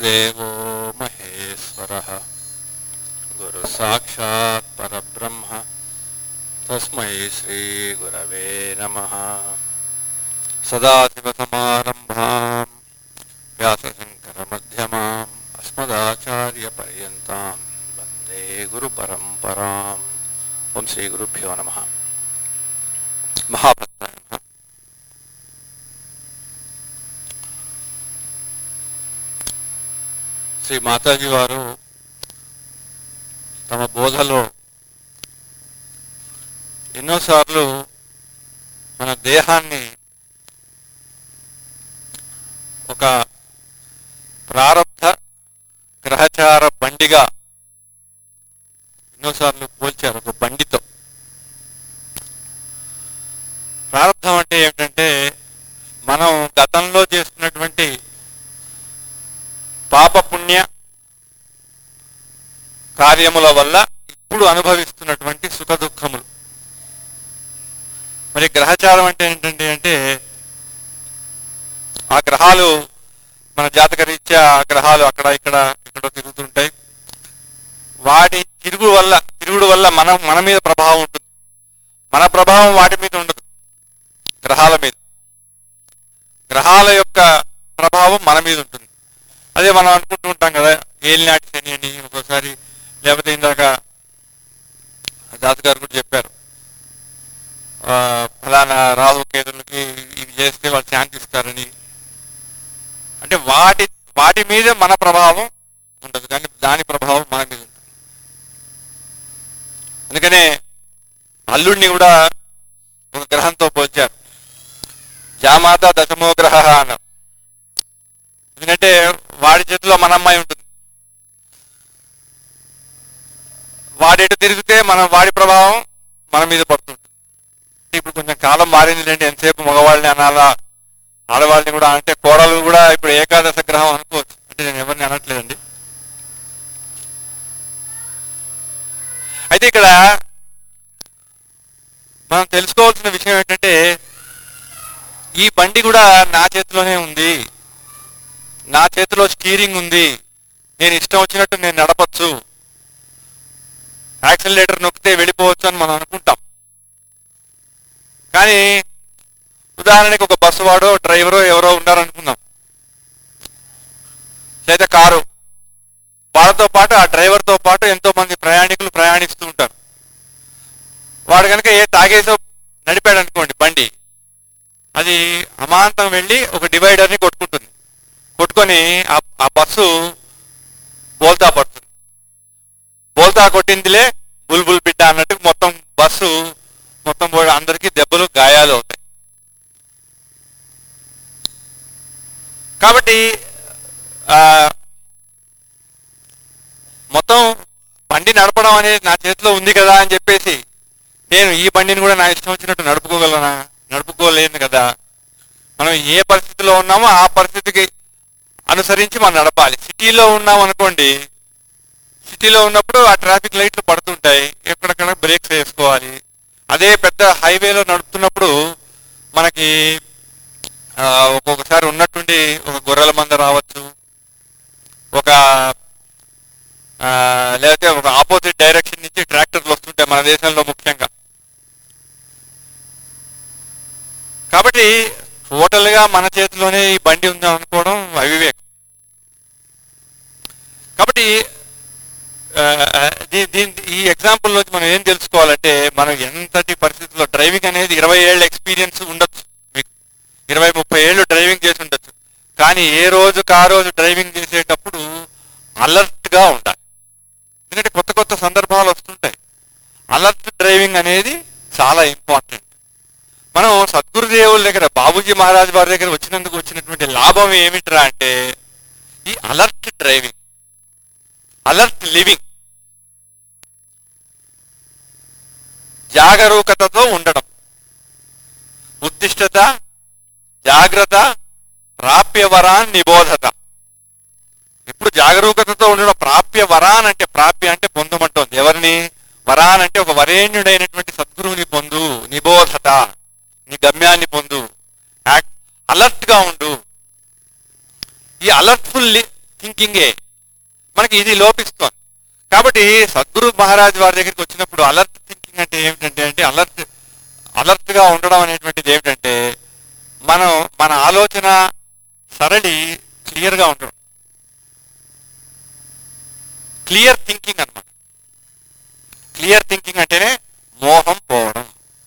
గురుదేవో మహేశ్వర గురు సాక్షాత్ పరబ్రహ్మ తస్మై శ్రీ గురవే నమ సదాశివసమారంభాం వ్యాసశంకరమధ్యమాం అస్మదాచార్యపర్యంతాం వందే గురు పరంపరాం ఓం శ్రీ గురుభ్యో నమ మహాభక్తాయ నమః. శ్రీ మాతాజీ వారు తమ బోధలో ఎన్నోసార్లు మన దేహాన్ని ఒక ప్రారంభ గ్రహచార బండిగా ఎన్నోసార్లు పోల్చారు ఒక బండితో ప్రారంభం అంటే ఏమిటంటే మనం గతంలో చేస్తున్నటువంటి పాపపుణ్య కార్యముల వల్ల ఇప్పుడు అనుభవిస్తున్నటువంటి సుఖ దుఃఖములు మరి గ్రహచారం అంటే ఏంటంటే అంటే ఆ గ్రహాలు మన జాతక రీత్యా ఆ గ్రహాలు అక్కడ ఇక్కడ ఎక్కడో తిరుగుతుంటాయి వాటి తిరుగు వల్ల తిరుగుడు వల్ల మనం మన మీద ప్రభావం ఉంటుంది మన ప్రభావం వాటి మీద ఉండదు గ్రహాల మీద గ్రహాల యొక్క ప్రభావం మన మీద ఉంటుంది అదే మనం అనుకుంటూ ఉంటాం కదా ఏలినాటి శని అని ఒక్కోసారి లేకపోతే ఇందాక దాస్ గారు కూడా చెప్పారు ఆ, ఫలానా రాహు కేతులకి ఇవి చేస్తే వాళ్ళు శాంతిస్తారని అంటే వాటి వాటి మీద మన ప్రభావం ఉండదు కానీ దాని ప్రభావం మన మీద ఉంటుంది అందుకనే అల్లుడిని కూడా ఒక గ్రహంతో పోల్చారు జామాత దశమో గ్రహ అన్నారు ఎందుకంటే వాడి చేతిలో మన అమ్మాయి ఉంటుంది వాడెటు తిరిగితే మనం వాడి ప్రభావం మన మీద పడుతుంటుంది ఇప్పుడు కొంచెం కాలం మారింది లేండి ఎంతసేపు మగవాళ్ళని అనాలా ఆడవాళ్ళని కూడా అంటే కోడలు కూడా ఇప్పుడు ఏకాదశ గ్రహం అనుకోవచ్చు అంటే నేను ఎవరిని అనట్లేదండి అయితే ఇక్కడ మనం తెలుసుకోవాల్సిన విషయం ఏంటంటే ఈ బండి కూడా నా చేతిలోనే ఉంది నా చేతిలో స్టీరింగ్ ఉంది నేను ఇష్టం వచ్చినట్టు నేను నడపచ్చు యాక్సిలేటర్ నొక్కితే వెళ్ళిపోవచ్చు అని మనం అనుకుంటాం కానీ ఉదాహరణకి ఒక బస్సు వాడో డ్రైవరో ఎవరో ఉన్నారనుకుందాం లేదా కారు వాళ్ళతో పాటు ఆ డ్రైవర్తో పాటు ఎంతో మంది ప్రయాణికులు ప్రయాణిస్తూ ఉంటారు వాడు కనుక ఏ తాగేసో నడిపాడు అనుకోండి బండి అది అమాంతం వెళ్ళి ఒక డివైడర్ని కొట్టుకుంటుంది కొట్టుకొని ఆ ఆ బస్సు బోల్తా పడుతుంది బోల్తా కొట్టిందిలే బుల్బుల్ బిడ్డ అన్నట్టు మొత్తం బస్సు మొత్తం పోయి అందరికీ దెబ్బలు గాయాలు అవుతాయి కాబట్టి ఆ, మొత్తం బండి నడపడం అనేది నా చేతిలో ఉంది కదా అని చెప్పేసి నేను ఈ బండిని కూడా నా ఇష్టం వచ్చినట్టు నడుపుకోగలనా నడుపుకోలేను కదా మనం ఏ పరిస్థితిలో ఉన్నామో ఆ పరిస్థితికి అనుసరించి మనం నడపాలి సిటీలో ఉన్నాం అనుకోండి సిటీలో ఉన్నప్పుడు ఆ ట్రాఫిక్ లైట్లు పడుతుంటాయి ఎక్కడెక్కడ బ్రేక్స్ వేసుకోవాలి అదే పెద్ద హైవేలో నడుపుతున్నప్పుడు మనకి ఆ, ఒక్కొక్కసారి ఉన్నట్టుండి ఒక గొర్రెల మంద రావచ్చు ఒక ఆ, లేకపోతే ఒక ఆపోజిట్ డైరెక్షన్ నుంచి ట్రాక్టర్లు వస్తుంటాయి మన దేశంలో ముఖ్యంగా కాబట్టి టోటల్గా మన చేతిలోనే ఈ బండి ఉందాం అనుకోవడం అవివేకం కాబట్టి ఆ, దీ- దీని ఈ ఎగ్జాంపుల్ నుంచి మనం ఏం తెలుసుకోవాలంటే మనం ఎంతటి పరిస్థితుల్లో డ్రైవింగ్ అనేది ఇరవై ఏళ్ళ ఎక్స్పీరియన్స్ ఉండొచ్చు మీకు ఇరవై ముప్పై ఏళ్ళు డ్రైవింగ్ చేసి ఉండొచ్చు కానీ ఏ రోజుకి ఆ రోజు డ్రైవింగ్ చేసేటప్పుడు అలర్ట్గా ఉండాలి ఎందుకంటే కొత్త కొత్త సందర్భాలు వస్తుంటాయి అలర్ట్ డ్రైవింగ్ అనేది చాలా ఇంపార్టెంట్ మనం సద్గురుదేవుల దగ్గర బాబూజీ మహారాజ్ వారి దగ్గర వచ్చినందుకు వచ్చినటువంటి లాభం ఏమిట్రా అంటే ఈ అలర్ట్ డ్రైవింగ్ అలర్ట్ లివింగ్ జాగరూకతతో ఉండడం ఉద్దిష్టత జాగ్రత్త ప్రాప్య వరాన్ నిబోధత ఇప్పుడు జాగరూకతతో ఉండడం ప్రాప్య వరాన్ అంటే ప్రాప్య అంటే పొందమంటోంది ఎవరిని వరాన్ అంటే ఒక వరేణ్యుడైనటువంటి సద్గురువుని పొందు నిబోధత నీ గమ్యాన్ని పొందు అలర్ట్ గా ఉండు ఈ అలర్ట్ఫుల్ థింకింగే మనకి ఇది లోపిస్తోంది కాబట్టి సద్గురు మహారాజ్ వారి దగ్గరికి వచ్చినప్పుడు అలర్ట్ థింకింగ్ అంటే ఏమిటంటే అంటే అలర్ట్ అలర్ట్ గా ఉండడం అనేటువంటిది ఏమిటంటే మనం మన ఆలోచన సరళి క్లియర్ గా ఉండడం క్లియర్ థింకింగ్ అన్నమాట క్లియర్ థింకింగ్ అంటేనే మోహం పోవడం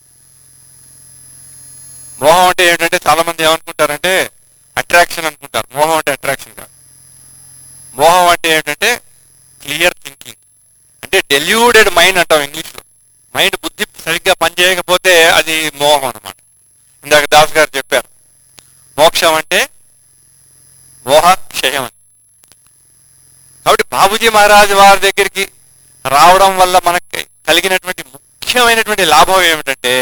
మోహం అంటే ఏంటంటే చాలా మంది ఏమనుకుంటారంటే అట్రాక్షన్ అనుకుంటారు మోహం అంటే అట్రాక్షన్ కాదు మోహం అంటే ఏంటంటే క్లియర్ థింకింగ్ అంటే డెల్యూడెడ్ మైండ్ అంటాం ఇంగ్లీష్లో మైండ్ బుద్ధి సరిగ్గా పనిచేయకపోతే అది మోహం అన్నమాట ఇందాక దాస్ గారు చెప్పారు మోక్షం అంటే మోహ క్షయం అని కాబట్టి బాబుజీ మహారాజ్ వారి దగ్గరికి రావడం వల్ల మనకి కలిగినటువంటి ముఖ్యమైనటువంటి లాభం ఏమిటంటే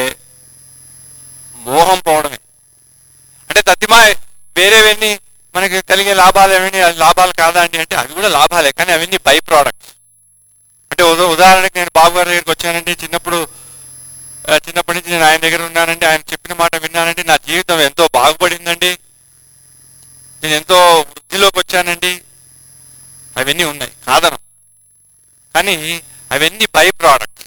మోహం పోవడమే అంటే తద్దిమా వేరేవన్నీ మనకి కలిగే లాభాలు ఏమని అది లాభాలు కాదా అండి అంటే అవి కూడా లాభాలే కానీ అవన్నీ బై ప్రోడక్ట్స్ అంటే ఉదా- ఉదాహరణకి నేను బాబు గారి దగ్గరికి వచ్చానండి చిన్నప్పుడు ఆ, చిన్నప్పటి నుంచి నేను ఆయన దగ్గర ఉన్నానండి ఆయన చెప్పిన మాట విన్నానండి నా జీవితం ఎంతో బాగుపడిందండి నేను ఎంతో వృద్ధిలోకి వచ్చానండి అవన్నీ ఉన్నాయి కాదనం కానీ అవన్నీ బై ప్రోడక్ట్స్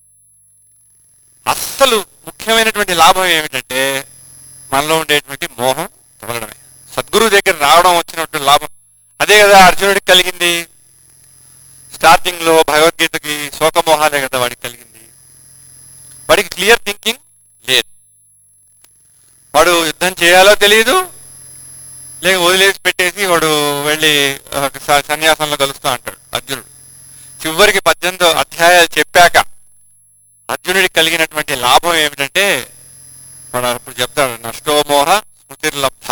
అస్సలు ముఖ్యమైనటువంటి లాభం ఏమిటంటే మనలో ఉండేటువంటి మోహం తొలగడమే సద్గురువు దగ్గర రావడం వచ్చినటువంటి లాభం అదే కదా అర్జునుడికి కలిగింది స్టార్టింగ్ లో భగవద్గీతకి శోకమోహాలే కదా వాడికి కలిగింది వాడికి క్లియర్ థింకింగ్ లేదు వాడు యుద్ధం చేయాలో తెలియదు లేక వదిలేసి పెట్టేసి వాడు వెళ్ళి ఆ, స- సన్యాసంలో కలుస్తూ అంటాడు అర్జునుడు చివరికి పద్దెనిమిదో అధ్యాయాలు చెప్పాక అర్జునుడికి కలిగినటువంటి లాభం ఏమిటంటే వాడు అప్పుడు చెప్తాడు నష్టోమోహ స్మృతిర్లబ్ధ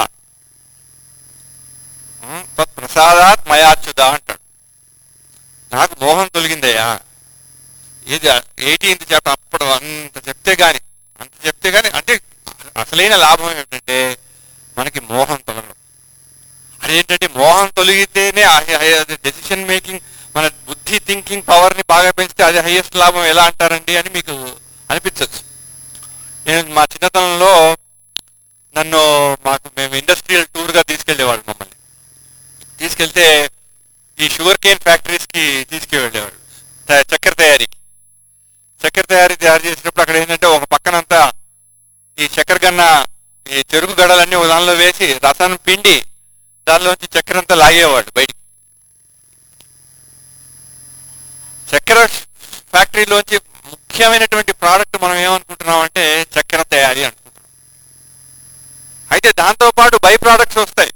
ఉం, తత్ప్రసాదాత్ మయాచ్యుత అంటాడు నాకు మోహం తొలగిందయ్యా ఇది ఎయిటీన్త్ చాప్టర్ అప్పుడు అంత చెప్తే గాని అంత చెప్తే గాని అంటే అసలైన లాభం ఏమిటంటే మనకి మోహం తొలగడం అదేంటంటే మోహం తొలగితేనే డెసిషన్ మేకింగ్ మన బుద్ధి థింకింగ్ పవర్ ని బాగా పెంచితే అది హైయెస్ట్ లాభం ఎలా అంటారండి అని మీకు అనిపించవచ్చు నేను మా చిన్నతనంలో నన్ను మాకు మేము ఇండస్ట్రియల్ టూర్ గా తీసుకెళ్లేవాడు మమ్మల్ని తీసుకెళ్తే ఈ షుగర్ కేన్ ఫ్యాక్టరీస్ కి తీసుకువెళ్ళేవాడు త- చక్కెర తయారీకి చక్కెర తయారీ తయారు చేసినప్పుడు అక్కడ ఏంటంటే ఒక పక్కనంతా ఈ చక్కెర గన్న ఈ చెరుకు గడలన్నీ ఒక దానిలో వేసి రసం పిండి దానిలోంచి చక్కెర అంతా లాగేవాడు బయటికి చక్కెర ఫ్యాక్టరీలోంచి ముఖ్యమైనటువంటి ప్రోడక్ట్ మనం ఏమనుకుంటున్నాం అంటే చక్కెర తయారీ అనుకుంటున్నాం అయితే దాంతో పాటు బై ప్రోడక్ట్స్ వస్తాయి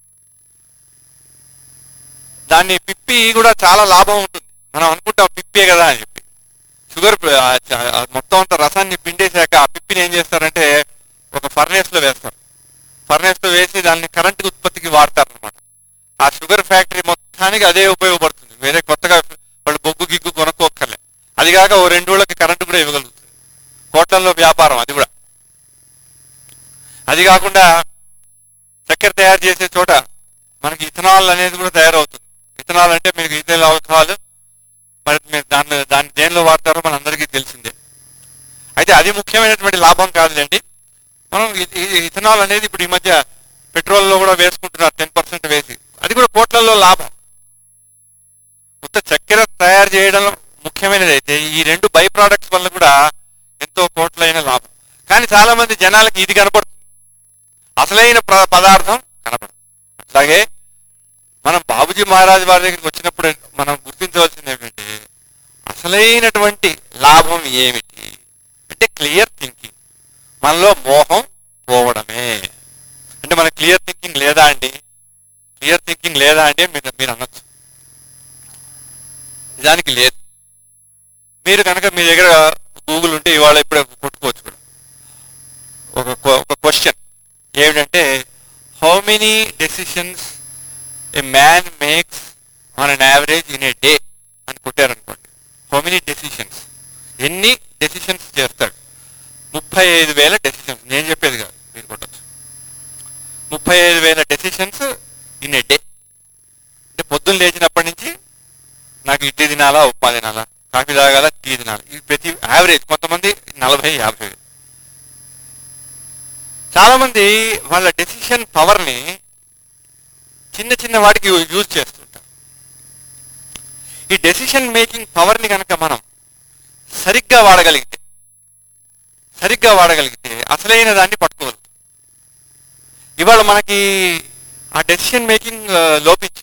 దాన్ని పిప్పి కూడా చాలా లాభం ఉంటుంది మనం అనుకుంటాం పిప్పే కదా అని చెప్పి షుగర్ ప- ఆ చ- ఆ మొత్తం అంత రసాన్ని పిండేశాక ఆ పిప్పిని ఏం చేస్తారంటే ఒక ఫర్నేస్ లో వేస్తారు ఫర్నేస్ లో వేసి దాన్ని కరెంట్ ఉత్పత్తికి వాడతారు అనమాట ఆ షుగర్ ఫ్యాక్టరీ మొత్తానికి అదే ఉపయోగపడుతుంది వేరే కొత్తగా వాళ్ళు బొగ్గు గిగ్గు కొనుక్కోక్కర్లే అది కాక ఓ రెండు రోజులకి కరెంటు కూడా ఇవ్వగలుగుతుంది కోట్లల్లో వ్యాపారం అది కూడా అది కాకుండా చక్కెర తయారు చేసే చోట మనకి ఇథనాల్ అనేది కూడా తయారవుతుంది ఇథనాల్ అంటే మీకు ఇథైల్ ఆల్కహాల్ మరి మీరు దాన్ని దాన్ని దేనిలో వాడతారో మన అందరికీ తెలిసిందే అయితే అది ముఖ్యమైనటువంటి లాభం కాదులేండి మనం ఇ- ఇ- ఇథనాల్ అనేది ఇప్పుడు ఈ మధ్య పెట్రోల్లో కూడా వేసుకుంటున్నారు టెన్ పర్సెంట్ వేసి అది కూడా కోట్లలో లాభం ఉత్త చక్కెర తయారు చేయడం ముఖ్యమైనది అయితే ఈ రెండు బై ప్రోడక్ట్స్ వల్ల కూడా ఎంతో కోట్లైన లాభం కానీ చాలా మంది జనాలకి ఇది కనపడుతుంది అసలైన ప్ర- పదార్థం కనపడదు అట్లాగే మనం బాబుజీ మహారాజ్ వారి దగ్గరికి వచ్చినప్పుడు మనం గుర్తించవలసింది ఏమిటంటే అసలైనటువంటి లాభం ఏమిటి అంటే క్లియర్ థింకింగ్ మనలో మోహం పోవడమే అంటే మన క్లియర్ థింకింగ్ లేదా అండి క్లియర్ థింకింగ్ లేదా అంటే మీరు మీరు అనొచ్చు నిజానికి లేదు మీరు కనుక మీ దగ్గర గూగుల్ ఉంటే ఇవాళ ఇప్పుడే కొట్టుకోవచ్చు కూడా ఒక క్వ- ఒక క్వశ్చన్ ఏమిటంటే how many decisions a man makes on an average in a day అని కొట్టారనుకోండి హౌ మెనీ డెసిషన్స్ ఎన్ని డెసిషన్స్ చేస్తాడు ముప్పై ఐదు వేల డెసిషన్స్ నేను చెప్పేది కాదు మీరు కొట్టచ్చు ముప్పై ఐదు వేల డెసిషన్స్ ఇన్ ఏ డే అంటే పొద్దున్న లేచినప్పటి నుంచి నాకు ఇడ్లీ తినాలా ఉప్మా తినాలా కాఫీ తాగాల టీ తినాలి ఇది ప్రతి యావరేజ్ కొంతమంది నలభై యాభై వేలు చాలా మంది వాళ్ళ డెసిషన్ పవర్ని చిన్న చిన్న వాటికి యూజ్ చేస్తుంటారు ఈ డెసిషన్ మేకింగ్ పవర్ని కనుక మనం సరిగ్గా వాడగలిగితే సరిగ్గా వాడగలిగితే అసలైన దాన్ని పట్టుకోగలుగుతాం ఇవాళ మనకి ఆ డెసిషన్ మేకింగ్ లోపించి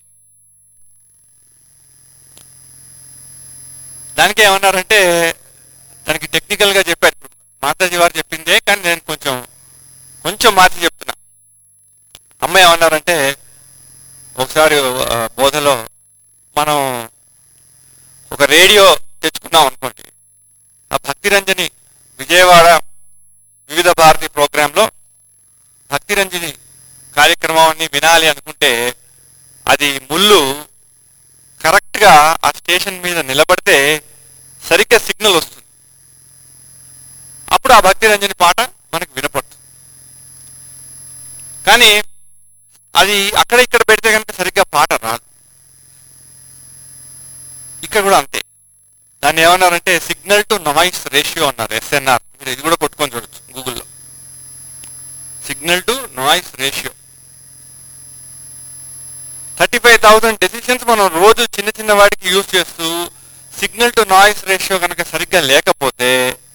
దానికి ఏమన్నారంటే దానికి టెక్నికల్గా చెప్పారు ఇప్పుడు మాతాజీ వారు చెప్పిందే కానీ నేను కొంచెం కొంచెం మార్చి చెప్తున్నా అమ్మ ఏమన్నారంటే ఒకసారి ఆ, బోధలో మనం ఒక రేడియో తెచ్చుకున్నాం అనుకోండి ఆ భక్తిరంజని విజయవాడ వివిధ భారతి ప్రోగ్రాంలో భక్తిరంజని కార్యక్రమాన్ని వినాలి అనుకుంటే అది ముళ్ళు కరెక్ట్గా ఆ స్టేషన్ మీద నిలబడితే సరిగ్గా సిగ్నల్ వస్తుంది అప్పుడు ఆ భక్తిరంజని పాట మనకు వినపడుతుంది కానీ అది అక్కడ ఇక్కడ పెడితే కనుక సరిగ్గా పాట రాదు ఇక్కడ కూడా అంతే దాన్ని ఏమన్నారంటే సిగ్నల్ టు నాయిస్ రేషియో అన్నారు ఎస్ఎన్ఆర్ మీరు ఇది కూడా కొట్టుకొని చూడొచ్చు గూగుల్లో signal to noise ratio thirty five thousand decisions మనం రోజు చిన్న చిన్న వాటికి యూజ్ చేస్తూ సిగ్నల్ టు నాయిస్ రేషియో కనుక సరిగ్గా లేకపోతే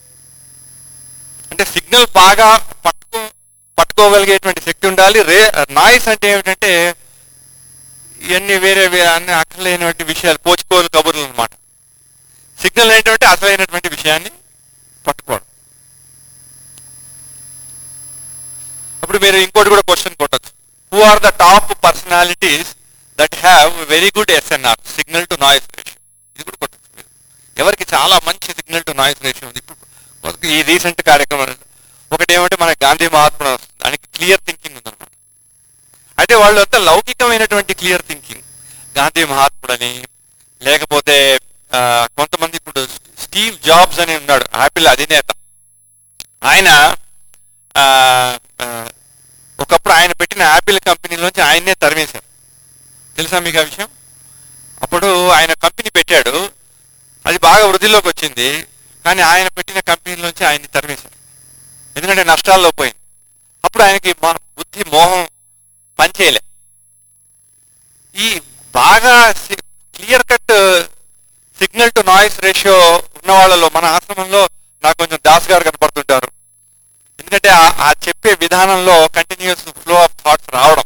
అంటే సిగ్నల్ బాగా పట్టుకో పట్టుకోగలిగేటువంటి శక్తి ఉండాలి రే నాయిస్ అంటే ఏమిటంటే ఇవన్నీ వేరే వే- అన్ని అక్కర్లేనటువంటి విషయాలు పోచుకోలు కబుర్లు అనమాట సిగ్నల్ ఏంటంటే అసలైనటువంటి విషయాన్ని పట్టుకోవడం అప్పుడు మీరు ఇంకోటి కూడా క్వశ్చన్ కొట్టచ్చు who are the top personalities that have very good SNR signal to noise ratio ఇది కూడా కొట్టచ్చు మీరు ఎవరికి చాలా మంచి సిగ్నల్ టు నాయిస్ రేషియో ఉంది ఇప్పుడు ఒక- ఈ రీసెంట్ కార్యక్రమం ఒకటి ఏమంటే మన గాంధీ మహాత్ముడు వస్తుంది దానికి క్లియర్ థింకింగ్ ఉందన్నమాట అయితే వాళ్ళు అంతా లౌకికమైనటువంటి క్లియర్ థింకింగ్ గాంధీ మహాత్ముడని లేకపోతే ఆ, కొంతమంది ఇప్పుడు స్టీవ్ జాబ్స్ అని ఉన్నాడు యాపిల్ అధినేత ఆయన ఆ, ఆ, ఒకప్పుడు ఆయన పెట్టిన యాపిల్ కంపెనీలోంచి ఆయన్నే తరిమేశారు తెలుసా మీకు ఆ విషయం అప్పుడు ఆయన కంపెనీ పెట్టాడు అది బాగా వృద్ధిలోకి వచ్చింది కానీ ఆయన పెట్టిన కంపెనీలోంచి ఆయన్ని తరిమేశారు ఎందుకంటే నష్టాల్లో పోయింది అప్పుడు ఆయనకి మా బుద్ధి మోహం పనిచేయలే ఈ బాగా clear cut signal to noise ratio ఉన్న వాళ్ళలో మన ఆశ్రమంలో నాకు కొంచెం దాస్ గారు కనపడుతుంటారు ఎందుకంటే ఆ- ఆ చెప్పే విధానంలో కంటిన్యూస్ ఫ్లో ఆఫ్ థాట్స్ రావడం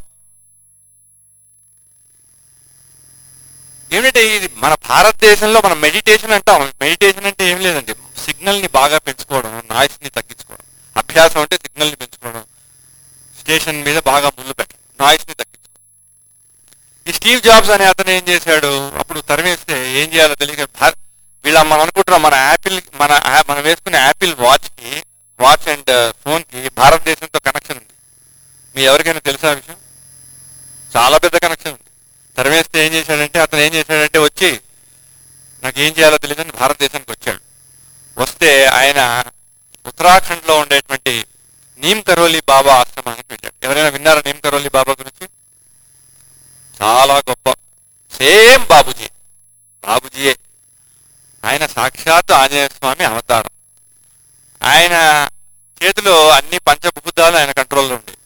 ఏమిటంటే ఇది మన భారతదేశంలో మనం మెడిటేషన్ అంటాం మెడిటేషన్ అంటే ఏం లేదండి సిగ్నల్ ని బాగా పెంచుకోవడం నాయిస్ ని తగ్గించుకోవడం అభ్యాసం అంటే సిగ్నల్ ని పెంచుకోవడం స్టేషన్ మీద బాగా ముళ్ళు పెట్టడం నాయిస్ ని తగ్గించుకోవడం ఈ స్టీవ్ జాబ్స్ అనే అతను ఏం చేశాడు అప్పుడు తరిమేస్తే ఏం చేయాలో తెలియక భా- వీళ్ళ మనం అనుకుంటున్నాం మన యాపిల్ మన యా- మనం వేసుకునే యాపిల్ వాచ్ కి వాచ్ అండ్ ఫోన్ కి భారతదేశంతో కనెక్షన్ ఉంది మీ ఎవరికైనా తెలుసా ఆ విషయం చాలా పెద్ద కనెక్షన్ ఉంది తరిమేస్తే ఏం చేశాడంటే అతను ఏం చేశాడంటే వచ్చి నాకు ఏం చేయాలో తెలియదని భారతదేశానికి వచ్చాడు వస్తే ఆయన ఉత్తరాఖండ్ లో ఉండేటువంటి నీమ్ కరోలి బాబా ఆశ్రమానికి వెళ్ళాడు ఎవరైనా విన్నారా నీమ్ కరోలి బాబా గురించి చాలా గొప్ప సేమ్ బాబుజీ బాబుజీయే ఆయన సాక్షాత్ ఆంజనేయ స్వామి అవతారం ఆయన చేతిలో అన్ని పంచభూతాలు ఆయన కంట్రోల్లో ఉండే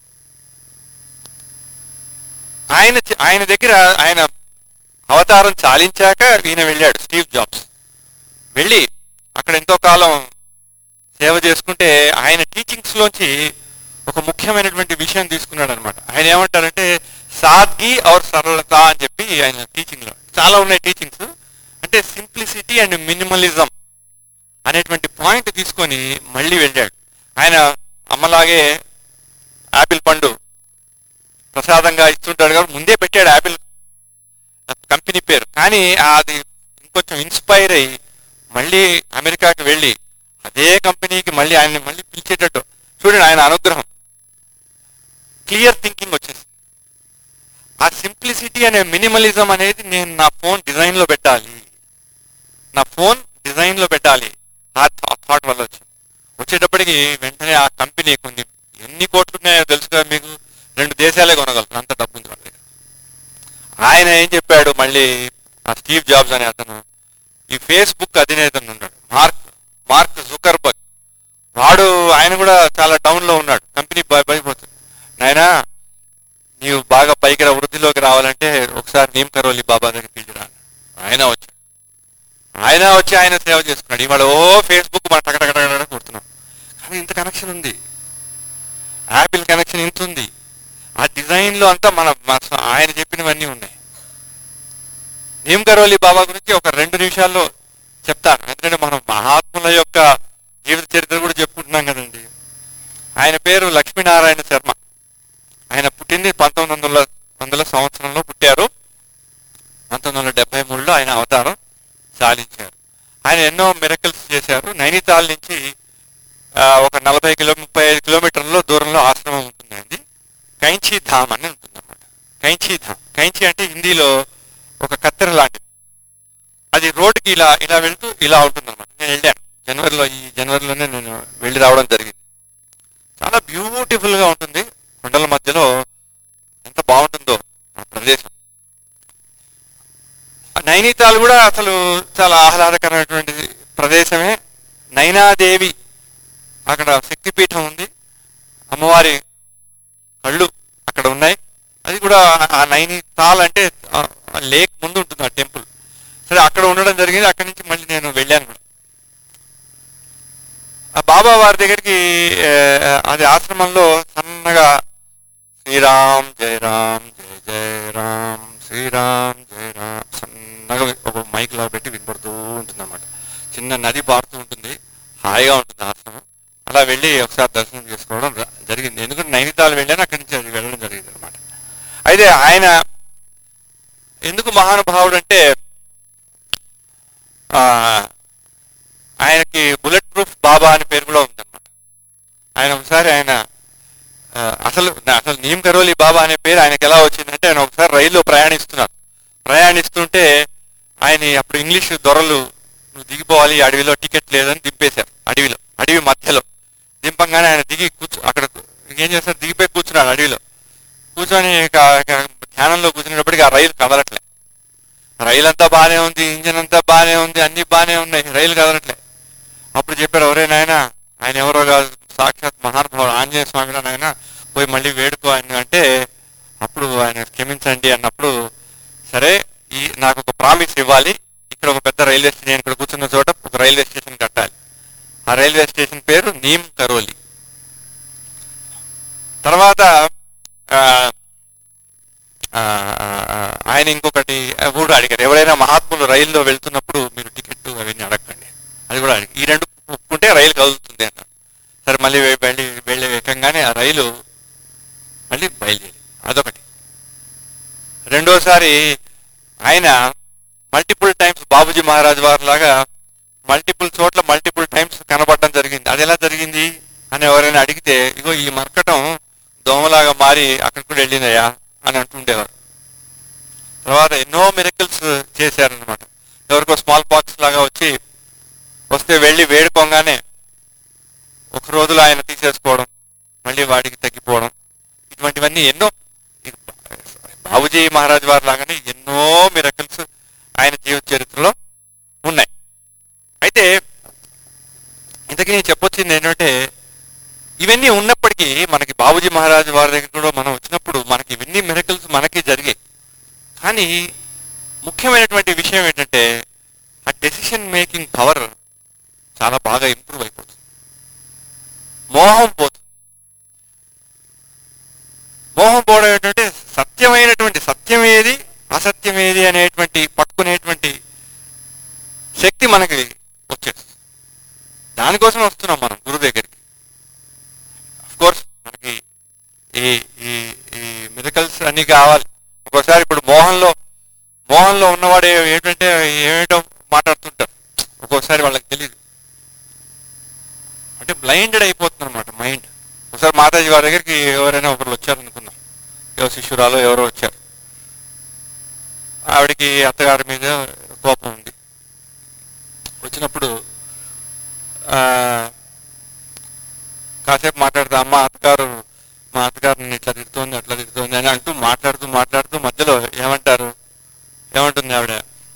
ఆయన చే- ఆయన దగ్గర ఆయన అవతారం చాలించాక ఈయన వెళ్ళాడు స్టీవ్ జాబ్స్ వెళ్ళి అక్కడ ఎంతో కాలం సేవ చేసుకుంటే ఆయన టీచింగ్స్ లోంచి ఒక ముఖ్యమైనటువంటి విషయం తీసుకున్నాడు అనమాట ఆయన ఏమంటారంటే సాద్గి ఔర్ సరళత అని చెప్పి ఆయన టీచింగ్ లో చాలా ఉన్నాయి టీచింగ్స్ అంటే సింప్లిసిటీ అండ్ మినిమలిజం అనేటువంటి పాయింట్ తీసుకొని మళ్ళీ వెళ్ళాడు ఆయన అమ్మలాగే యాపిల్ పండు ప్రసాదంగా ఇస్తుంటాడు కాబట్టి ముందే పెట్టాడు యాపిల్ కంపెనీ పేరు కానీ అది ఇంకొంచెం ఇన్స్పైర్ అయ్యి మళ్ళీ అమెరికాకి వెళ్ళి అదే కంపెనీకి మళ్ళీ ఆయన్ని మళ్ళీ పిలిచేటట్టు చూడండి ఆయన అనుగ్రహం క్లియర్ థింకింగ్ వచ్చేసి ఆ సింప్లిసిటీ అనే మినిమలిజం అనేది నేను నా ఫోన్ డిజైన్ లో పెట్టాలి నా ఫోన్ డిజైన్ లో పెట్టాలి ఆ థాట్ వల్ల వచ్చింది వచ్చేటప్పటికి వెంటనే ఆ కంపెనీ కొన్ని ఎన్ని కోట్లు ఉన్నాయో తెలుసు కదా మీకు రెండు దేశాలే కొనగలరు అంత డబ్బు ఉంది వాళ్ళ దగ్గర. ఆయన ఏం చెప్పాడు మళ్ళీ ఆ స్టీవ్ జాబ్స్ అనే అతను ఈ ఫేస్బుక్ అధినేత ఉన్నాడు మార్క్ మార్క్ జుకర్బర్గ్ వాడు ఆయన కూడా చాలా డౌన్ లో ఉన్నాడు కంపెనీ పడిపోతుంది నాయనా నీవు బాగా పైకి రా వృద్ధిలోకి రావాలంటే ఒకసారి నీమ్ కరోలి బాబా దగ్గరికి వెళ్ళిరా ఆయన వచ్చాడు ఆయన వచ్చి ఆయన సేవ చేసుకున్నాడు ఇవాళ ఓ ఫేస్బుక్ మన టకటకటకట కొడుతున్నాం కానీ ఇంత కనెక్షన్ ఉంది యాపిల్ కనెక్షన్ ఇంత ఉంది ఆ డిజైన్లో అంతా మన మన- ఆయన చెప్పినవన్నీ ఉన్నాయి నీమ్ కరోలి బాబా గురించి ఒక రెండు నిమిషాల్లో చెప్తాను ఎందుకంటే మనం మహాత్ముల యొక్క జీవిత చరిత్ర కూడా చెప్పుకుంటున్నాం కదండి ఆయన పేరు లక్ష్మీనారాయణ శర్మ ఆయన పుట్టింది పంతొమ్మిది వందల వందల సంవత్సరంలో పుట్టారు పంతొమ్మిది వందల డెబ్బై మూడులో ఆయన అవతారం సాధించారు ఆయన ఎన్నో మిరకల్స్ చేశారు నైనితాల్ నుంచి ఆ, ఒక నలభై కిలో ముప్పై ఐదు కిలోమీటర్ల దూరంలో ఆశ్రమం ఉంటుందండి కైంచీ ధామ్ అని ఉంటుందన్నమాట కైంచీ ధామ్ కైంచీ అంటే హిందీలో ఒక కత్తెర లాంటిది అది రోడ్డుకి ఇలా ఇలా వెళ్తూ ఇలా ఉంటుందన్నమాట నేను వెళ్ళాను జనవరిలో ఈ జనవరిలోనే నేను వెళ్ళి రావడం జరిగింది చాలా బ్యూటిఫుల్ గా ఉంటుంది కొండల మధ్యలో ఎంత బాగుంటుందో ఆ ప్రదేశం ఆ నైనితాల్ కూడా అసలు చాలా ఆహ్లాదకరమైనటువంటి ప్రదేశమే నైనాదేవి అక్కడ శక్తిపీఠం ఉంది అమ్మవారి కళ్ళు అక్కడ ఉన్నాయి అది కూడా ఆ నైనితాల్ అంటే ఆ లేక్ ముందు ఉంటుంది ఆ టెంపుల్ సరే అక్కడ ఉండడం జరిగింది అక్కడి నుంచి మళ్ళీ నేను వెళ్ళాను కూడా ఆ బాబా వారి దగ్గరికి ఆ, అది ఆశ్రమంలో సన్నగా శ్రీరామ్ జయ రామ్ జయ జయ రామ్ శ్రీరామ్ జయ రామ్ సన్నగా ఒక మైక్ లా పెట్టి వినపడుతూ ఉంటుంది అనమాట చిన్న నది పారుతూ ఉంటుంది హాయిగా ఉంటుంది ఆశ్రమం అలా వెళ్ళి ఒకసారి దర్శనం చేసుకోవడం జ- జరిగింది ఎందుకంటే నైనితాల్ వెళ్ళాను అక్కడి నుంచి అది వెళ్ళడం జరిగింది అనమాట అయితే ఆయన ఎందుకు మహానుభావుడు అంటే ఆ, ఆయనకి బుల్లెట్ ప్రూఫ్ బాబా అనే పేరు కూడా ఉందన్నమాట ఆయన ఒకసారి ఆయన ఆ, అసలు అసలు నీమ్ కరోలి బాబా అనే పేరు ఆయనకి ఎలా వచ్చిందంటే ఆయన ఒకసారి రైల్లో ప్రయాణిస్తున్నారు ప్రయాణిస్తుంటే ఆయన అప్పుడు ఇంగ్లీష్ దొరలు నువ్వు దిగిపోవాలి ఈ అడవిలో టికెట్ లేదని దింపేశారు అడవిలో అడవి మధ్యలో దింపంగానే ఆయన దిగి కూర్చో అక్కడ ఏం చేస్తారు దిగిపోయి కూర్చున్నాడు అడవిలో కూర్చొని ఇక ఇక ధ్యానంలో కూర్చునేటప్పటికి ఆ రైలు కదలట్లే రైలు అంతా బాగానే ఉంది ఇంజన్ అంతా బాగానే ఉంది అన్ని బాగానే ఉన్నాయి రైలు కదలట్లే అప్పుడు చెప్పారు ఎవరే నాయన ఆయన ఎవరో కాదు సాక్షాత్ మహానుభావుడు ఆంజనేయ స్వామి నాయన పోయి మళ్ళీ వేడుకో ఆయన అంటే అప్పుడు ఆయన క్షమించండి అన్నప్పుడు సరే ఈ నాకు ఒక ప్రామిస్ ఇవ్వాలి ఇక్కడ ఒక పెద్ద రైల్వే స్టేషన్ నేను ఇక్కడ కూర్చున్న చోట ఒక రైల్వే స్టేషన్ కట్టాలి ఆ రైల్వే స్టేషన్ పేరు నీమ్ కరోలి తర్వాత ఆ, ఆ, ఆ, ఆయన ఇంకొకటి కూడా అడిగారు ఎవరైనా మహాత్ములు రైల్లో వెళ్తున్నప్పుడు మీరు టికెట్ అవన్నీ అడగండి అది కూడా అడిగి ఈ రెండు ఒప్పుకుంటే రైలు కదులుతుంది అన్నారు సరే మళ్ళీ వె- వెళ్ళి వెళ్ళి ఎక్కంగానే ఆ రైలు మళ్ళీ బయలుదేరి అదొకటి రెండోసారి ఆయన మల్టిపుల్ టైమ్స్ బాబుజీ మహారాజ్ వారి లాగా మల్టిపుల్ చోట్ల మల్టిపుల్ టైమ్స్ కనబడడం జరిగింది అది ఎలా జరిగింది అని ఎవరైనా అడిగితే ఇగో ఈ మర్కటం దోమలాగా మారి అక్కడికి కూడా వెళ్ళిందయ్యా అని అంటుండేవారు తర్వాత ఎన్నో మిరకల్స్ చేశారనమాట ఎవరికో స్మాల్ పాక్స్ లాగా వచ్చి వస్తే వెళ్ళి వేడుకోగానే ఒక రోజులో ఆయన తీసేసుకోవడం మళ్ళీ వాడికి తగ్గిపోవడం ఇటువంటివన్నీ ఎన్నో ఈ బాబుజీ మహారాజ్ వారి లాగానే ఎన్నో మిరకల్స్ ఆయన జీవిత చరిత్రలో ఉన్నాయి అయితే ఇంతకీ నేను చెప్పొచ్చింది ఏంటంటే ఇవన్నీ ఉన్నప్పటికీ మనకి బాబుజీ మహారాజ్ వారి దగ్గర కూడా మనం వచ్చినప్పుడు మనకి ఇవన్నీ మిరకల్స్ మనకి జరిగాయి కానీ ముఖ్యమైనటువంటి విషయం ఏంటంటే ఆ డెసిషన్ మేకింగ్ పవర్ చాలా బాగా ఇంప్రూవ్ అయిపోతుంది మోహం పోతుంది మోహం పోవడం ఏంటంటే సత్యమైనటువంటి సత్యం ఏది అసత్యం ఏది అనేటువంటి పట్టుకునేటువంటి శక్తి మనకి వచ్చేస్తుంది దానికోసం వస్తున్నాం మనం గురువు దగ్గరికి కోర్స్ మనకి ఈ ఈ ఈ మిరకల్స్ అన్ని కావాలి ఒక్కోసారి ఇప్పుడు మోహన్లో మోహన్లో ఉన్నవాడు ఏ- ఏంటంటే ఏమిటో మాట్లాడుతుంటారు ఒక్కోసారి వాళ్ళకి తెలియదు అంటే బ్లైండెడ్ అయిపోతుంది అనమాట మైండ్ ఒకసారి మాతాజీ వారి దగ్గరికి ఎవరైనా ఒకరు వచ్చారనుకుందాం ఎవరు శిష్యురాలు ఎవరో వచ్చారు ఆవిడకి అత్తగారి మీద కోపం ఉంది వచ్చినప్పుడు ఆ, కాసేపు మాట్లాడుతూ అమ్మ అత్తగారు మా అత్తగారు నన్ను ఇట్లా తిడుతోంది అట్లా తిడుతోంది అని అంటూ మాట్లాడుతూ మాట్లాడుతూ మధ్యలో ఏమంటారు ఏమంటుంది ఆవిడ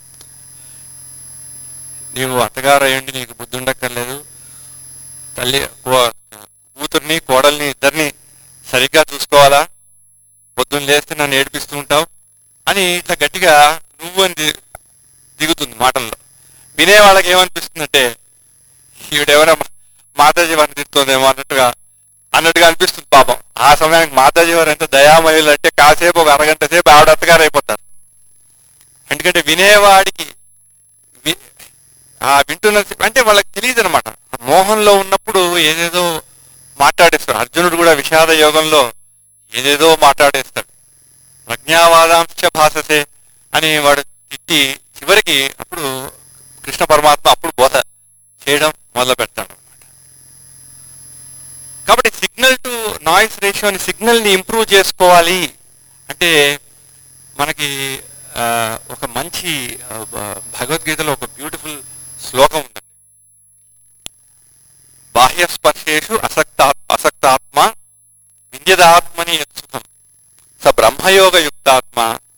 నీవు అత్తగారు అయ్యండి నీకు బుద్ధి ఉండక్కర్లేదు తల్లి కో- కూతుర్ని కోడల్ని ఇద్దరిని సరిగ్గా చూసుకోవాలా పొద్దున్న లేస్తే నన్ను ఏడిపిస్తూ ఉంటావు అని ఇట్లా గట్టిగా నువ్వు అని ది- దిగుతుంది మాటల్లో వినే వాళ్ళకి ఏమనిపిస్తుందంటే ఈవిడెవరో మా- మాతాజీ వారిని తిడుతుందేమో అన్నట్టుగా అన్నట్టుగా అనిపిస్తుంది పాపం ఆ సమయానికి మాతాజీ వారు ఎంత దయామయులు అంటే కాసేపు ఒక అరగంట సేపు ఆవిడ అత్తగారు అయిపోతారు ఎందుకంటే వినేవాడికి వి- ఆ వింటున్న అంటే వాళ్ళకి తెలియదు అనమాట మోహంలో ఉన్నప్పుడు ఏదేదో మాట్లాడేస్తాడు అర్జునుడు కూడా విషాద యోగంలో ఏదేదో మాట్లాడేస్తాడు ప్రజ్ఞావాదాంశ భాషసే అని వాడు తిట్టి చివరికి అప్పుడు కృష్ణ పరమాత్మ అప్పుడు బోధ చేయడం మొదలు పెడతాడు కాబట్టి సిగ్నల్ టు నాయిస్ రేషియోని సిగ్నల్ని ఇంప్రూవ్ చేసుకోవాలి అంటే మనకి ఆ, ఒక మంచి ఆ, బ- భగవద్గీతలో ఒక బ్యూటిఫుల్ శ్లోకం ఉందండి బాహ్య స్పర్శేషు అసక్తా అసక్తాత్మ విద్యదాత్మని సుఖం స బ్రహ్మయోగ యుక్తాత్మ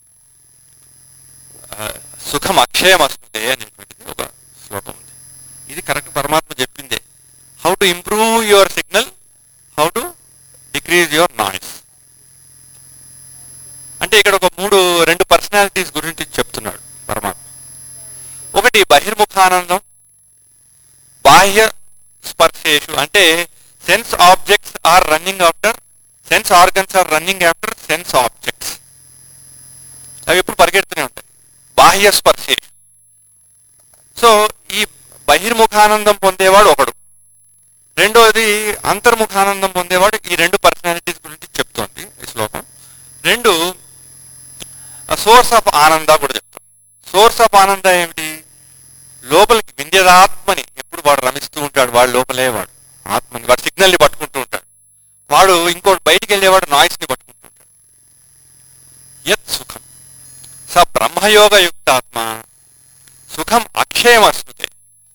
ఆ, సుఖం అక్షయమస్తుంది అనేటువంటిది ఒక శ్లోకం ఉంది ఇది కరెక్ట్ పరమాత్మ చెప్పిందే how to improve your signal how to decrease your noise అంటే ఇక్కడ ఒక మూడు రెండు పర్సనాలిటీస్ గురించి చెప్తున్నాడు పరమాత్మ ఒకటి బహిర్ముఖానందం బాహ్య స్పర్శేషు అంటే sense objects are running after sense organs are running after sense objects అవి ఎప్పుడు పరిగెడుతూనే ఉంటాయి బాహ్య స్పర్శేషు సో ఈ బహిర్ముఖానందం పొందేవాడు ఒకడు రెండోది అంతర్ముఖానందం పొందేవాడు ఈ రెండు పర్సనాలిటీస్ గురించి చెప్తోంది ఈ శ్లోకం రెండు సోర్స్ ఆఫ్ ఆనంద కూడా చెప్తాం సోర్స్ ఆఫ్ ఆనంద ఏమిటి లోపలికి వింధ్యదాత్మని ఎప్పుడు వాడు రమిస్తూ ఉంటాడు వాడు లోపలే వాడు ఆత్మని వాడు సిగ్నల్ని పట్టుకుంటూ ఉంటాడు వాడు ఇంకోటి బయటికి వెళ్ళేవాడు నాయిస్ని పట్టుకుంటూ ఉంటాడు యత్ సుఖం స బ్రహ్మయోగ యుక్తాత్మ సుఖం అక్షయం అస్మృతే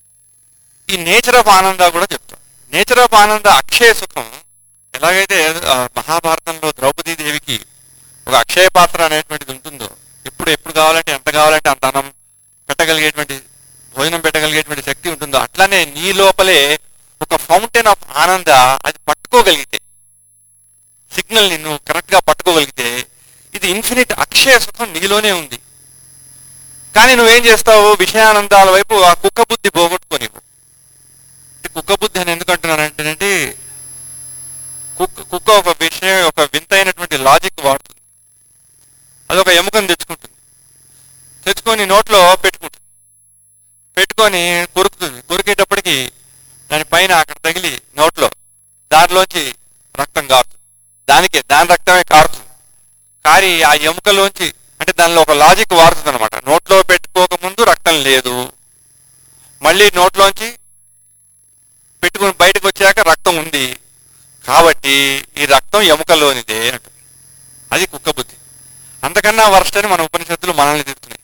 ఈ నేచర్ ఆఫ్ ఆనంద కూడా చెప్తాం నేచర్ ఆఫ్ ఆనంద అక్షయ సుఖం ఎలాగైతే ఆ, మహాభారతంలో ద్రౌపదీ దేవికి ఒక అక్షయ పాత్ర అనేటువంటిది ఉంటుందో ఎప్పుడు ఎప్పుడు కావాలంటే ఎంత కావాలంటే అంత అన్నం పెట్టగలిగేటువంటి భోజనం పెట్టగలిగేటువంటి శక్తి ఉంటుందో అట్లానే నీ లోపలే ఒక ఫౌంటైన్ ఆఫ్ ఆనంద అది పట్టుకోగలిగితే సిగ్నల్ నిన్ను కరెక్ట్ గా పట్టుకోగలిగితే ఇది ఇన్ఫినిట్ అక్షయ సుఖం నీలోనే ఉంది కానీ నువ్వేం చేస్తావు విషయానందాల వైపు ఆ కుక్క బుద్ధి పోగొట్టుకోనివ్వు అంటే కుక్క బుద్ధి అని ఎందుకు అంటున్నానంటేనంటే కుక్క కుక్క ఒక విషయం ఒక వింతైనటువంటి లాజిక్ వాడుతుంది అది ఒక ఎముకను తెచ్చుకుంటుంది తెచ్చుకొని నోట్లో పెట్టుకుంటుంది పెట్టుకొని కొరుకుతుంది కొరికేటప్పటికి దాని పైన అక్కడ తగిలి నోట్లో దానిలోంచి రక్తం కారుతుంది దానికే దాని రక్తమే కారుతుంది కారి ఆ ఎముకలోంచి అంటే దానిలో ఒక లాజిక్ వాడుతుంది అనమాట నోట్లో పెట్టుకోక ముందు రక్తం లేదు మళ్ళీ నోట్లోంచి పెట్టుకుని బయటకు వచ్చాక రక్తం ఉంది కాబట్టి ఈ రక్తం ఎముకలోనిదే అంటుంది అది కుక్క బుద్ధి అంతకన్నా వర్స్ట్ అని మన ఉపనిషత్తులు మనల్ని తిడుతున్నాయి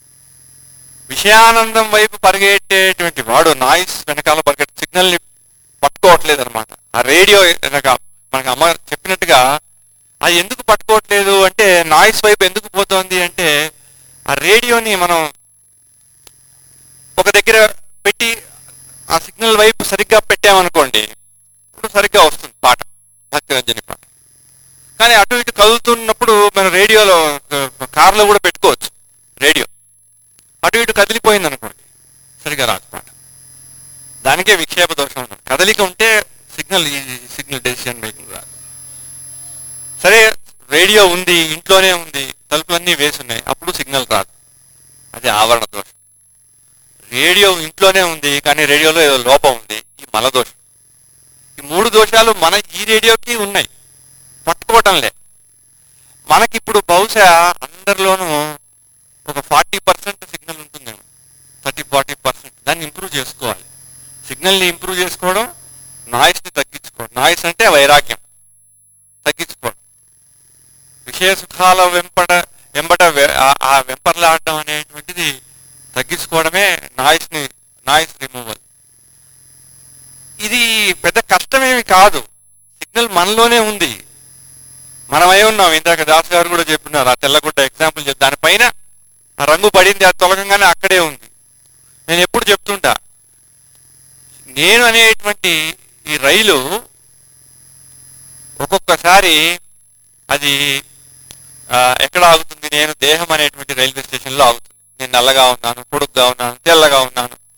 విషయానందం వైపు పరిగెట్టేటువంటి వాడు నాయిస్ వెనకాల పరిగెట్ సిగ్నల్ ని పట్టుకోవట్లేదు అనమాట ఆ రేడియో వెనక మనకు అమ్మ చెప్పినట్టుగా అది ఎందుకు పట్టుకోవట్లేదు అంటే నాయిస్ వైపు ఎందుకు పోతోంది అంటే ఆ రేడియోని మనం ఒక దగ్గర పెట్టి ఆ సిగ్నల్ వైపు సరిగ్గా పెట్టామనుకోండి ఇప్పుడు సరిగ్గా వస్తుంది పాట భక్తిరంజని పాట కానీ అటు ఇటు కదులుతున్నప్పుడు మన రేడియోలో ఆ, కార్లో కూడా పెట్టుకోవచ్చు రేడియో అటు ఇటు కదిలిపోయింది అనుకోండి సరిగా రాదు పాట దానికే విక్షేప దోషం ఉన్నది కదలిక ఉంటే సిగ్నల్ ఈ సిగ్నల్ డెసిషన్ మేకింగ్ రాదు సరే రేడియో ఉంది ఇంట్లోనే ఉంది తలుపులన్నీ వేసి ఉన్నాయి అప్పుడు సిగ్నల్ రాదు అది ఆవరణ దోషం రేడియో ఇంట్లోనే ఉంది కానీ రేడియోలో ఏదో లోపం ఉంది ఈ మల దోషం ఈ మూడు దోషాలు మన ఈ రేడియోకి ఉన్నాయి పట్టుకోవటంలే మనకిప్పుడు బహుశా అందరిలోనూ ఒక ఫార్టీ పర్సెంట్ సిగ్నల్ ఉంటుందేమో థర్టీ ఫార్టీ పర్సెంట్ దాన్ని ఇంప్రూవ్ చేసుకోవాలి సిగ్నల్ని ఇంప్రూవ్ చేసుకోవడం నాయిస్ని తగ్గించుకోవడం నాయిస్ అంటే వైరాగ్యం తగ్గించుకోవడం విషయ సుఖాల వెంపడ వెంబట వె- ఆ- ఆ వెంపర్లాడడం అనేటువంటిది తగ్గించుకోవడమే నాయిస్ని నాయిస్ రిమూవల్ ఇది పెద్ద కష్టమేమి కాదు సిగ్నల్ మనలోనే ఉంది మనమై ఉన్నాం ఇందాక దాస్ గారు కూడా చెప్పినారు ఆ తెల్లగుడ్డ ఎగ్జాంపుల్ చెప్పి దానిపైన ఆ రంగు పడింది అది తొలగంగానే అక్కడే ఉంది నేను ఎప్పుడు చెప్తుంటా నేను అనేటువంటి ఈ రైలు ఒక్కొక్కసారి అది ఆ, ఎక్కడ ఆగుతుంది నేను దేహం అనేటువంటి రైల్వే స్టేషన్లో ఆగుతుంది నేను నల్లగా ఉన్నాను పొడుగ్గా ఉన్నాను తెల్లగా ఉన్నాను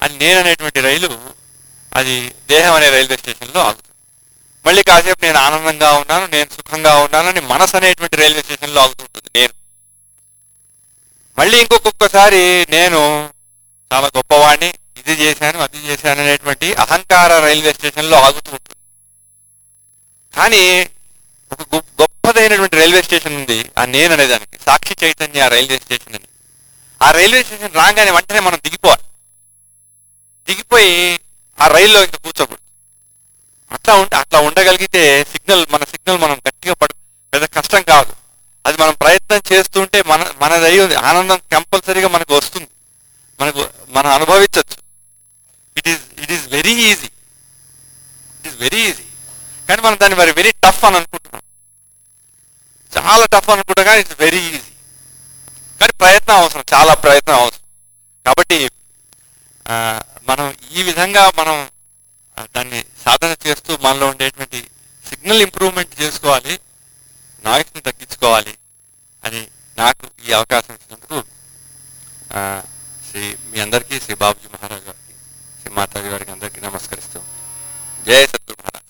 అది నేను అనేటువంటి రైలు అది దేహం అనే రైల్వే స్టేషన్లో ఆగుతుంది మళ్ళీ కాసేపు నేను ఆనందంగా ఉన్నాను నేను సుఖంగా ఉన్నానని మనసు అనేటువంటి రైల్వే స్టేషన్లో ఆగుతుంటుంది నేను మళ్ళీ ఇంకొకొక్కసారి నేను చాలా గొప్పవాడిని ఇది చేశాను అది చేశాను అనేటువంటి అహంకార రైల్వే స్టేషన్లో ఆగుతూ ఉంటుంది కానీ ఒక గొ- గొప్పదైనటువంటి రైల్వే స్టేషన్ ఉంది ఆ నేను అనేదానికి సాక్షి చైతన్య రైల్వే స్టేషన్ అని ఆ రైల్వే స్టేషన్ రాగానే వెంటనే మనం దిగిపోవాలి దిగిపోయి ఆ రైల్లో ఇంకా కూర్చోకూడదు అట్లా ఉంటే అట్లా ఉండగలిగితే సిగ్నల్ మన సిగ్నల్ మనం గట్టిగా పడు పెద్ద కష్టం కాదు అది మనం ప్రయత్నం చేస్తుంటే మన మనదై ఉంది ఆనందం కంపల్సరీగా మనకు వస్తుంది మనకు మనం అనుభవించవచ్చు it is it is very easy it is very easy కానీ మనం దాన్ని మరి వెరీ టఫ్ అని అనుకుంటున్నాం చాలా టఫ్ అనుకుంటాం కానీ ఇట్స్ వెరీ ఈజీ కానీ ప్రయత్నం అవసరం చాలా ప్రయత్నం అవసరం కాబట్టి ఆ, మనం ఈ విధంగా మనం ఆ, దాన్ని సాధన చేస్తూ మనలో ఉండేటువంటి సిగ్నల్ ఇంప్రూవ్మెంట్ చేసుకోవాలి నాయిస్ని తగ్గించుకోవాలి అని నాకు ఈ అవకాశం ఇచ్చినందుకు ఆ, శ్రీ మీ అందరికీ శ్రీ బాబుజీ మహారాజ్ గారికి శ్రీ మాతాజీ గారికి